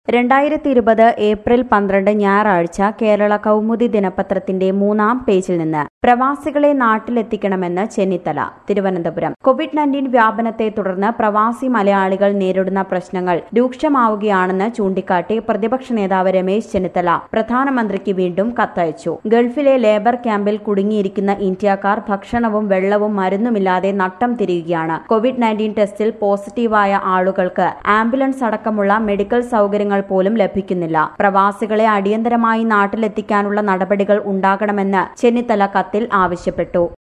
രണ്ടായിരത്തി ഇരുപത് ഏപ്രിൽ പന്ത്രണ്ട് ഞായറാഴ്ച കേരള കൗമുദി ദിനപത്രത്തിന്റെ മൂന്നാം പേജിൽ നിന്ന് പ്രവാസികളെ നാട്ടിലെത്തിക്കണമെന്ന് ചെന്നിത്തല തിരുവനന്തപുരം കോവിഡ് നയൻറ്റീൻ വ്യാപനത്തെ തുടർന്ന് പ്രവാസി മലയാളികൾ നേരിടുന്ന പ്രശ്നങ്ങൾ രൂക്ഷമാവുകയാണെന്ന് ചൂണ്ടിക്കാട്ടി പ്രതിപക്ഷ നേതാവ് രമേശ് ചെന്നിത്തല പ്രധാനമന്ത്രിക്ക് വീണ്ടും കത്തയച്ചു ഗൾഫിലെ ലേബർ ക്യാമ്പിൽ കുടുങ്ങിയിരിക്കുന്ന ഇന്ത്യക്കാർ ഭക്ഷണവും വെള്ളവും മരുന്നുമില്ലാതെ നട്ടം തിരിയുകയാണ് കോവിഡ് നയൻറ്റീൻ ടെസ്റ്റിൽ പോസിറ്റീവായ ആളുകൾക്ക് ആംബുലൻസ് അടക്കമുള്ള മെഡിക്കൽ സൗകര്യങ്ങൾ പോലും ലഭിക്കുന്നില്ല പ്രവാസികളെ അടിയന്തരമായി നാട്ടിലെത്തിക്കാനുള്ള നടപടികൾ ഉണ്ടാകണമെന്ന് ചെന്നിത്തല കത്തിൽ ആവശ്യപ്പെട്ടു